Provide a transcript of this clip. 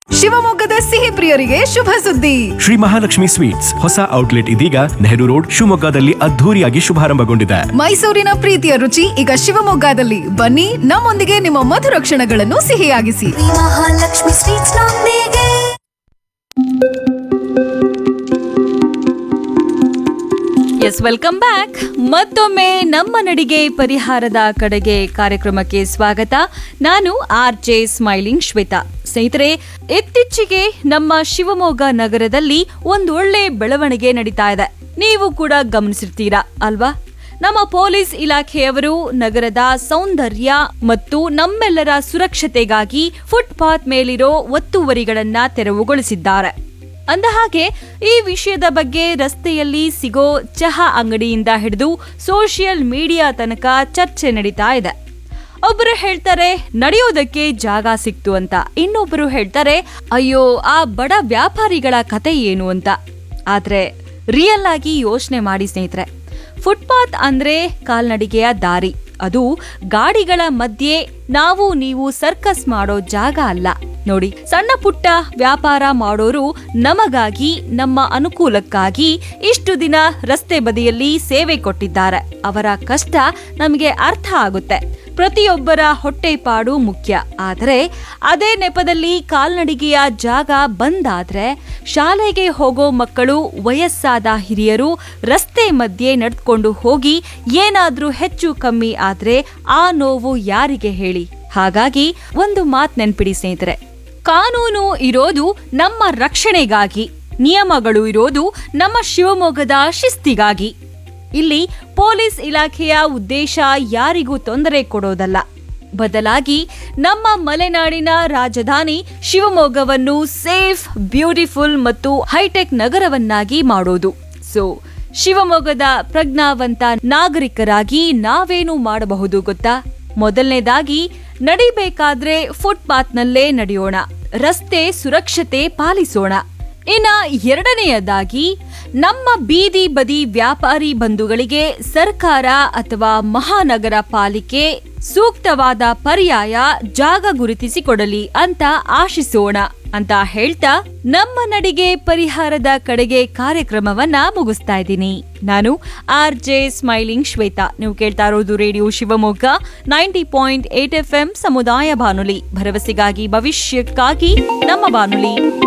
ಶಿವಮೊಗ್ಗದ ಸಿಹಿ ಪ್ರಿಯರಿಗೆ ಶುಭ ಸುದ್ದಿ ಶ್ರೀ ಮಹಾಲಕ್ಷ್ಮಿ ಸ್ವೀಟ್ಸ್ ಹೊಸ ಔಟ್ಲೆಟ್ ಇದೀಗ ನೆಹರು ರೋಡ್ ಶಿವಮೊಗ್ಗದಲ್ಲಿ ಅದ್ಧೂರಿಯಾಗಿ ಶುಭಾರಂಭಗೊಂಡಿದೆ ಮೈಸೂರಿನ ಪ್ರೀತಿಯ ರುಚಿ ಈಗ ಶಿವಮೊಗ್ಗದಲ್ಲಿ ಬನ್ನಿ ನಮ್ಮೊಂದಿಗೆ ನಿಮ್ಮ ಮಧುರ ಕ್ಷಣಗಳನ್ನು ಸಿಹಿಯಾಗಿಸಿ ಮಹಾಲಕ್ಷ್ಮಿ ಸ್ವೀಟ್ಸ್ ನೊಂದಿಗೆ ಎಸ್ ವೆಲ್ಕಮ್ ಬ್ಯಾಕ್ ಮತ್ತೊಮ್ಮೆ ನಮ್ಮ ನಡಿಗೆ ಪರಿಹಾರದ ಕಡೆಗೆ ಕಾರ್ಯಕ್ರಮಕ್ಕೆ ಸ್ವಾಗತ ನಾನು ಆರ್ ಜೆ ಸ್ಮೈಲಿಂಗ್ ಶ್ವೇತಾ ಸ್ನೇಹಿತರೆ ಇತ್ತೀಚೆಗೆ ನಮ್ಮ ಶಿವಮೊಗ್ಗ ನಗರದಲ್ಲಿ ಒಂದೊಳ್ಳೆ ಬೆಳವಣಿಗೆ ನಡೀತಾ ಇದೆ ನೀವು ಕೂಡ ಗಮನಿಸಿರ್ತೀರಾ ಅಲ್ವಾ ನಮ್ಮ ಪೊಲೀಸ್ ಇಲಾಖೆಯವರು ನಗರದ ಸೌಂದರ್ಯ ಮತ್ತು ನಮ್ಮೆಲ್ಲರ ಸುರಕ್ಷತೆಗಾಗಿ ಫುಟ್ಪಾತ್ ಮೇಲಿರೋ ಒತ್ತುವರಿಗಳನ್ನ ತೆರವುಗೊಳಿಸಿದ್ದಾರೆ ಅಂದ ಹಾಗೆ ಈ ವಿಷಯದ ಬಗ್ಗೆ ರಸ್ತೆಯಲ್ಲಿ ಸಿಗೋ ಚಹಾ ಅಂಗಡಿಯಿಂದ ಹಿಡಿದು ಸೋಷಿಯಲ್ ಮೀಡಿಯಾ ತನಕ ಚರ್ಚೆ ನಡೀತಾ ಇದೆ ಒಬ್ಬರು ಹೇಳ್ತಾರೆ ನಡೆಯೋದಕ್ಕೆ ಜಾಗ ಸಿಕ್ತು ಅಂತ ಇನ್ನೊಬ್ಬರು ಹೇಳ್ತಾರೆ ಅಯ್ಯೋ ಆ ಬಡ ವ್ಯಾಪಾರಿಗಳ ಕತೆ ಏನು ಅಂತ ಆದ್ರೆ ರಿಯಲ್ ಆಗಿ ಯೋಚನೆ ಮಾಡಿ ಸ್ನೇಹಿತರೆ ಫುಟ್ಪಾತ್ ಅಂದ್ರೆ ಕಾಲ್ನಡಿಗೆಯ ದಾರಿ ಅದು ಗಾಡಿಗಳ ಮಧ್ಯೆ ನಾವು ನೀವು ಸರ್ಕಸ್ ಮಾಡೋ ಜಾಗ ಅಲ್ಲ ನೋಡಿ ಸಣ್ಣ ಪುಟ್ಟ ವ್ಯಾಪಾರ ಮಾಡೋರು ನಮಗಾಗಿ ನಮ್ಮ ಅನುಕೂಲಕ್ಕಾಗಿ ಇಷ್ಟು ದಿನ ರಸ್ತೆ ಬದಿಯಲ್ಲಿ ಸೇವೆ ಕೊಟ್ಟಿದ್ದಾರೆ ಅವರ ಕಷ್ಟ ನಮಗೆ ಅರ್ಥ ಆಗುತ್ತೆ ಪ್ರತಿಯೊಬ್ಬರ ಹೊಟ್ಟೆಪಾಡು ಮುಖ್ಯ ಆದರೆ ಅದೇ ನೆಪದಲ್ಲಿ ಕಾಲ್ನಡಿಗೆಯ ಜಾಗ ಬಂದಾದ್ರೆ ಶಾಲೆಗೆ ಹೋಗೋ ಮಕ್ಕಳು ವಯಸ್ಸಾದ ಹಿರಿಯರು ರಸ್ತೆ ಮಧ್ಯೆ ನಡೆದುಕೊಂಡು ಹೋಗಿ ಏನಾದ್ರೂ ಹೆಚ್ಚು ಕಮ್ಮಿ ಆದ್ರೆ ಆ ನೋವು ಯಾರಿಗೆ ಹೇಳಿ ಹಾಗಾಗಿ ಒಂದು ಮಾತ್ ನೆನ್ಪಿಡಿ ಸ್ನೇಹಿತರೆ ಕಾನೂನು ಇರೋದು ನಮ್ಮ ರಕ್ಷಣೆಗಾಗಿ ನಿಯಮಗಳು ಇರೋದು ನಮ್ಮ ಶಿವಮೊಗ್ಗದ ಶಿಸ್ತಿಗಾಗಿ ಇಲ್ಲಿ ಪೊಲೀಸ್ ಇಲಾಖೆಯ ಉದ್ದೇಶ ಯಾರಿಗೂ ತೊಂದರೆ ಕೊಡೋದಲ್ಲ ಬದಲಾಗಿ ನಮ್ಮ ಮಲೆನಾಡಿನ ರಾಜಧಾನಿ ಶಿವಮೊಗ್ಗವನ್ನು ಸೇಫ್ ಬ್ಯೂಟಿಫುಲ್ ಮತ್ತು ಹೈಟೆಕ್ ನಗರವನ್ನಾಗಿ ಮಾಡೋದು ಸೊ ಶಿವಮೊಗ್ಗದ ಪ್ರಜ್ಞಾವಂತ ನಾಗರಿಕರಾಗಿ ನಾವೇನು ಮಾಡಬಹುದು ಗೊತ್ತಾ ಮೊದಲನೇದಾಗಿ ನಡಿಬೇಕಾದ್ರೆ ಫುಟ್ಪಾತ್ನಲ್ಲೇ ನಡೆಯೋಣ ರಸ್ತೆ ಸುರಕ್ಷತೆ ಪಾಲಿಸೋಣ ಇನ್ನ ಎರಡನೆಯದಾಗಿ ನಮ್ಮ ಬೀದಿ ಬದಿ ವ್ಯಾಪಾರಿ ಬಂಧುಗಳಿಗೆ ಸರ್ಕಾರ ಅಥವಾ ಮಹಾನಗರ ಪಾಲಿಕೆ ಸೂಕ್ತವಾದ ಪರ್ಯಾಯ ಜಾಗ ಗುರುತಿಸಿಕೊಡಲಿ ಅಂತ ಆಶಿಸೋಣ ಅಂತ ಹೇಳ್ತಾ ನಮ್ಮ ನಡಿಗೆ ಪರಿಹಾರದ ಕಡೆಗೆ ಕಾರ್ಯಕ್ರಮವನ್ನ ಮುಗಿಸ್ತಾ ಇದ್ದೀನಿ ನಾನು ಆರ್ ಜೆ ಸ್ಮೈಲಿಂಗ್ ಶ್ವೇತಾ ನೀವು ಕೇಳ್ತಾ ಇರೋದು radio Shivamogga ninety point eight F M ಸಮುದಾಯ ಬಾನುಲಿ ಭರವಸೆಗಾಗಿ ಭವಿಷ್ಯಕ್ಕಾಗಿ ನಮ್ಮ ಬಾನುಲಿ